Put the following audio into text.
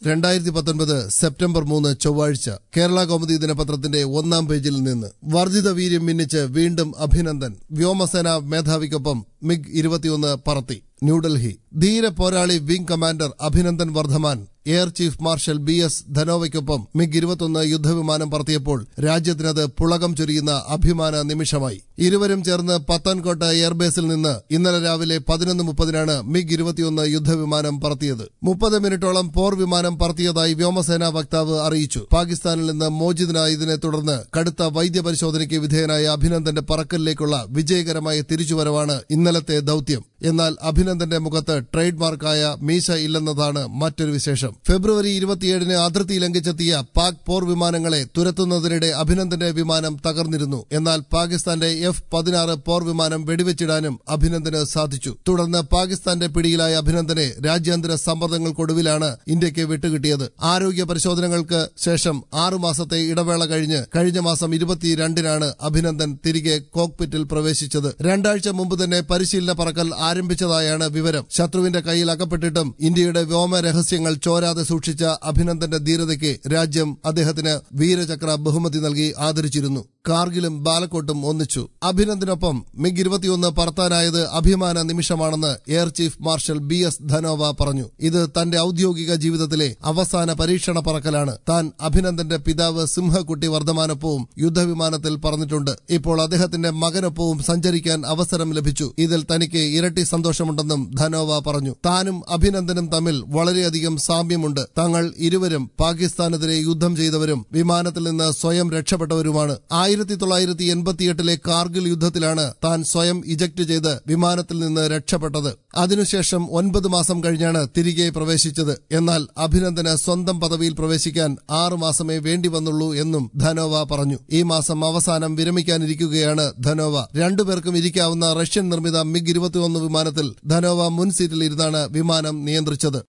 രണ്ടായിരത്തി പത്തൊൻപത് സെപ്റ്റംബർ മൂന്ന് ചൊവ്വാഴ്ച കേരള കൗമുദി ദിനപത്രത്തിന്റെ ഒന്നാം പേജിൽ നിന്ന് വർദ്ധിത വീര്യം മിന്നിച്ച് വീണ്ടും അഭിനന്ദൻ വ്യോമസേന മേധാവിക്കൊപ്പം മിഗ് ഇരുപത്തിയൊന്ന് പറത്തി ന്യൂഡൽഹി ധീര പോരാളി wing commander Abhinandan Varthaman air chief marshal B S ധനോവയ്ക്കൊപ്പം മിഗ് ഇരുപത്തൊന്ന് യുദ്ധവിമാനം പറത്തിയപ്പോൾ രാജ്യത്തിനത് പുളകം ചൊരിയുന്ന അഭിമാന നിമിഷമായി ഇരുവരും ചേർന്ന് പത്താൻകോട്ട എയർബേസിൽ നിന്ന് ഇന്നലെ രാവിലെ പതിനൊന്ന് മുപ്പതിനാണ് മിഗ് ഇരുപത്തിയൊന്ന് യുദ്ധവിമാനം പറത്തിയത് മുപ്പത് മിനിറ്റോളം പോർ വിമാനം പറത്തിയതായി വ്യോമസേനാ വക്താവ് അറിയിച്ചു പാകിസ്ഥാനിൽ നിന്ന് മോചിതനായതിനെ തുടർന്ന് കടുത്ത വൈദ്യപരിശോധനയ്ക്ക് വിധേയനായ അഭിനന്ദന്റെ പറക്കലിലേക്കുള്ള വിജയകരമായ തിരിച്ചുവരവാണ് ഇന്നലത്തെ ദൌത്യം എന്നാൽ അഭിനന്ദന്റെ മുഖത്ത് ട്രേഡ് മാർക്കായ മീശ ഇല്ലെന്നതാണ് മറ്റൊരു വിശേഷം ഫെബ്രുവരി ഇരുപത്തിയേഴിന് അതിർത്തി ലംഘിച്ചെത്തിയ പാക് പോർ വിമാനങ്ങളെ തുരത്തുന്നതിനിടെ അഭിനന്ദന്റെ വിമാനം തകർന്നിരുന്നു എന്നാൽ പാകിസ്ഥാന്റെ എഫ് പതിനാറ് പോർ വിമാനം വെടിവെച്ചിടാനും അഭിനന്ദന് സാധിച്ചു തുടർന്ന് പാകിസ്ഥാന്റെ പിടിയിലായ അഭിനന്ദനെ രാജ്യാന്തര സമ്മർദ്ദങ്ങൾക്കൊടുവിലാണ് ഇന്ത്യക്ക് വിട്ടുകിട്ടിയത് ആരോഗ്യ പരിശോധനകൾക്ക് ശേഷം ആറു മാസത്തെ ഇടവേള കഴിഞ്ഞ് കഴിഞ്ഞ മാസം ഇരുപത്തിരണ്ടിനാണ് അഭിനന്ദൻ തിരികെ കോക്പിറ്റിൽ പ്രവേശിച്ചത് രണ്ടാഴ്ച മുമ്പ് തന്നെ പരിശീലന പറക്കൽ ആരംഭിച്ചതായാണ് വിവരം ശത്രുവിന്റെ കയ്യിൽ അകപ്പെട്ടിട്ടും ഇന്ത്യയുടെ വ്യോമ രഹസ്യങ്ങൾ ചോരാതെ സൂക്ഷിച്ച അഭിനന്ദന്റെ ധീരതയ്ക്ക് രാജ്യം അദ്ദേഹത്തിന് വീരചക്ര ബഹുമതി നൽകി ആദരിച്ചിരുന്നു കാർഗിലും ബാലക്കോട്ടും ഒന്നിച്ചു അഭിനന്ദനൊപ്പം മിഗ് ഇരുപത്തിയൊന്ന് പറത്താനായത് അഭിമാന നിമിഷമാണെന്ന് air chief marshal B S Dhanoa പറഞ്ഞു ഇത് തന്റെ ഔദ്യോഗിക ജീവിതത്തിലെ അവസാന പരീക്ഷണ പറക്കലാണ് താൻ അഭിനന്ദന്റെ പിതാവ് സിംഹക്കുട്ടി വർദ്ധമാനൊപ്പവും യുദ്ധവിമാനത്തിൽ പറന്നിട്ടുണ്ട് ഇപ്പോൾ അദ്ദേഹത്തിന്റെ മകനൊപ്പവും സഞ്ചരിക്കാൻ അവസരം ലഭിച്ചു ഇതിൽ തനിക്ക് ഇരട്ടി സന്തോഷമുണ്ടെന്നും ധനോവ പറഞ്ഞു താനും അഭിനന്ദനും തമ്മിൽ വളരെയധികം സാമ്യമുണ്ട് തങ്ങൾ ഇരുവരും പാകിസ്ഥാനെതിരെ യുദ്ധം ചെയ്തവരും വിമാനത്തിൽ നിന്ന് സ്വയം രക്ഷപ്പെട്ടവരുമാണ് ആയിരത്തി തൊള്ളായിരത്തി എൺപത്തിയെട്ടിലെ കാർഗിൽ യുദ്ധത്തിലാണ് താൻ സ്വയം ഇജക്ട് ചെയ്ത് വിമാനത്തിൽ നിന്ന് രക്ഷപ്പെട്ടത് അതിനുശേഷം ഒൻപത് മാസം കഴിഞ്ഞാണ് തിരികെ പ്രവേശിച്ചത് എന്നാൽ അഭിനന്ദന് സ്വന്തം പദവിയിൽ പ്രവേശിക്കാൻ ആറു മാസമേ വേണ്ടി വന്നുള്ളൂ എന്നും ധനോവ പറഞ്ഞു ഈ മാസം അവസാനം വിരമിക്കാനിരിക്കുകയാണ് ധനോവ രണ്ടുപേർക്കും ഇരിക്കാവുന്ന റഷ്യൻ നിർമ്മിത മിഗ് ഇരുപത്തിയൊന്ന് വിമാനത്തിൽ ധനോവ മുൻ സീറ്റിൽ ഇരുന്നാണ് വിമാനം നിയന്ത്രിച്ചത്